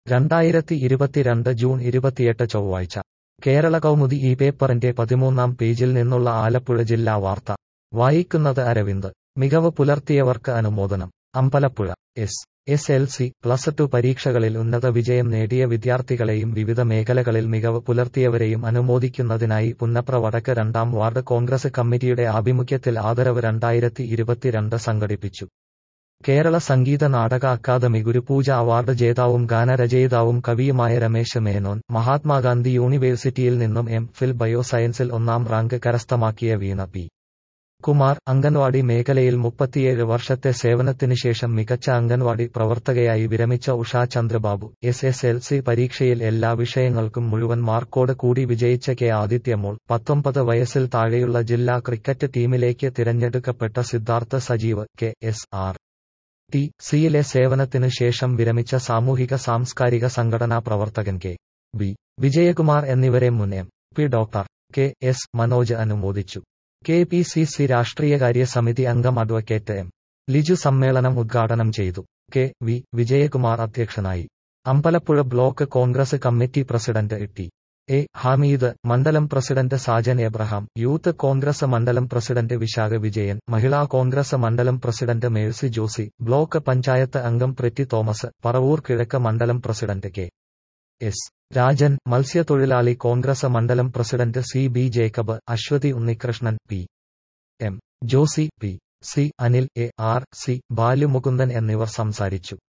രണ്ടായിരത്തി ഇരുപത്തിരണ്ട് ജൂൺ ഇരുപത്തിയെട്ട് ചൊവ്വാഴ്ച കേരള കൗമുദി ഈ പേപ്പറിന്റെ പതിമൂന്നാം പേജിൽ നിന്നുള്ള ആലപ്പുഴ ജില്ലാ വാർത്ത വായിക്കുന്നത് അരവിന്ദ് മികവ് പുലർത്തിയവർക്ക് അനുമോദനം Ambalappuzha S S L C plus two പരീക്ഷകളിൽ ഉന്നത വിജയം നേടിയ വിദ്യാർത്ഥികളെയും വിവിധ മേഖലകളിൽ മികവ് പുലർത്തിയവരെയും അനുമോദിക്കുന്നതിനായി പുന്നപ്ര വടക്ക് രണ്ടാം വാർഡ് കോൺഗ്രസ് കമ്മിറ്റിയുടെ ആഭിമുഖ്യത്തിൽ ആദരവ് രണ്ടായിരത്തി ഇരുപത്തിരണ്ട് സംഘടിപ്പിച്ചു കേരള സംഗീത നാടക അക്കാദമി ഗുരുപൂജ അവാർഡ് ജേതാവും ഗാനരചയിതാവും കവിയുമായ രമേശ് മേനോൻ മഹാത്മാഗാന്ധി യൂണിവേഴ്സിറ്റിയിൽ നിന്നും എം ഫിൽ ബയോസയൻസിൽ ഒന്നാം റാങ്ക് കരസ്ഥമാക്കിയ വീണ പി കുമാർ അംഗൻവാടി മേഖലയിൽ മുപ്പത്തിയേഴ് വർഷത്തെ സേവനത്തിന് ശേഷം മികച്ച അംഗൻവാടി പ്രവർത്തകയായി വിരമിച്ച Usha Chandrababu S S L C പരീക്ഷയിൽ എല്ലാ വിഷയങ്ങൾക്കും മുഴുവൻ മാർക്കോട് കൂടി വിജയിച്ച കെ ആദിത്യമോൾ പത്തൊമ്പത് വയസ്സിൽ താഴെയുള്ള ജില്ലാ ക്രിക്കറ്റ് ടീമിലേക്ക് തിരഞ്ഞെടുക്കപ്പെട്ട Siddhartha Sajeev K S R T സിയിലെ സേവനത്തിന് ശേഷം വിരമിച്ച സാമൂഹിക സാംസ്കാരിക സംഘടനാ പ്രവർത്തകൻ കെ ബി വിജയകുമാർ എന്നിവരെ മുൻ M P doctor K S Manoj അനുമോദിച്ചു കെ പി സി സി രാഷ്ട്രീയകാര്യ സമിതി അംഗം അഡ്വക്കേറ്റ് എം ലിജു സമ്മേളനം ഉദ്ഘാടനം ചെയ്തു കെ വി വിജയകുമാർ അധ്യക്ഷനായി Ambalappuzha block Congress committee president T A Hameed മണ്ഡലം പ്രസിഡന്റ് സാജൻ എബ്രഹാം യൂത്ത് കോൺഗ്രസ് മണ്ഡലം പ്രസിഡന്റ് വിശാഖ വിജയൻ മഹിളാ കോൺഗ്രസ് മണ്ഡലം പ്രസിഡന്റ് മേഴ്സി ജോസി ബ്ലോക്ക് പഞ്ചായത്ത് അംഗം പ്രിറ്റി തോമസ് പറവൂർ കിഴക്ക് മണ്ഡലം പ്രസിഡന്റ് കെ എസ് രാജൻ മത്സ്യത്തൊഴിലാളി കോൺഗ്രസ് മണ്ഡലം president C B Jacob Aswathy Unnikrishnan P M Josy P C Anil A R C Balumukundan എന്നിവർ സംസാരിച്ചു